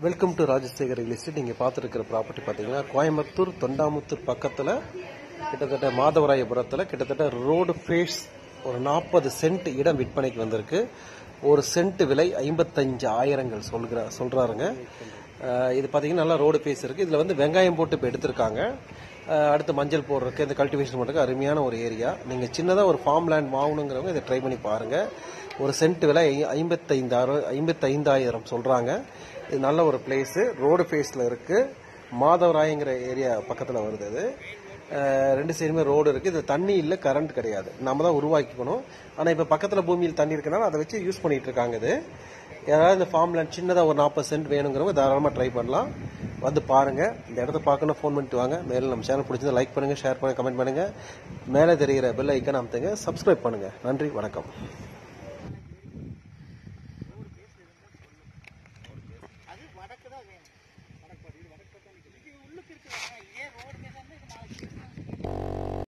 welcome to Rajasekhar real estate நீங்கள் பார்த்துருக்கிற property பார்த்தீங்கன்னா கோயம்புத்தூர் தொண்டாமுத்தூர் பக்கத்தில் கிட்டத்தட்ட மாதவராயபுரத்தில் கிட்டத்தட்ட ரோடு ஃபேஸ் ஒரு நாற்பது சென்ட் இடம் விற்பனைக்கு வந்திருக்கு ஒரு சென்ட் விலை ஐம்பத்தஞ்சு ஆயிரங்கள் சொல்கிற சொல்கிறாருங்க அஹ் இது பார்த்தீங்கன்னா நல்லா ரோடு ஃபேஸ் இருக்குது இதில் வந்து வெங்காயம் போட்டு இப்போ எடுத்திருக்காங்க அஹ் அடுத்து மஞ்சள் போடுறதுக்கு இந்த கல்டிவேஷன் பண்ணுறதுக்கு அருமையான ஒரு ஏரியா நீங்கள் சின்னதாக ஒரு ஃபார்ம் லேண்ட் வாங்கணுங்கிறவங்க இதை ட்ரை பண்ணி பாருங்கள் ஒரு சென்ட் விலை ஐ- ஐம்பத்தைந்தாயிரம் ஐம்பத்தைந்தாயிரம் சொல்கிறாங்க இது நல்ல ஒரு பிளேஸு ரோடு ஃபேஸில் இருக்குது மாதவராயங்கிற ஏரியா பக்கத்தில் வருது அது அஹ் ரெண்டு சைடுமே ரோடு இருக்குது இது தண்ணி இல்லை கரண்ட் கிடையாது நம்ம தான் உருவாக்கிக்கணும் ஆனால் இப்போ பக்கத்தில் பூமியில் தண்ணி இருக்கனால அதை வச்சு யூஸ் பண்ணிட்டு இருக்காங்க இது யாராவது இந்த ஃபார்ம் லேண்ட் சின்னதாக ஒரு நாற்பது சென்ட் வேணுங்கிறவங்க தாராளமாக ட்ரை பண்ணலாம் வந்து பாருங்க இந்த இடத்த பார்க்கணும் ஃபோன் பண்ணிட்டு வாங்க மேலும் நம்ம சேனல் பிடிச்சதை லைக் பண்ணுங்க ஷேர் பண்ணுங்க கமெண்ட் பண்ணுங்க மேலே தெரிகிற பெல் ஐக்கன் அமுத்துங்க சப்ஸ்கிரைப் பண்ணுங்க நன்றி வணக்கம் அது வடக்கு தான் வேணும்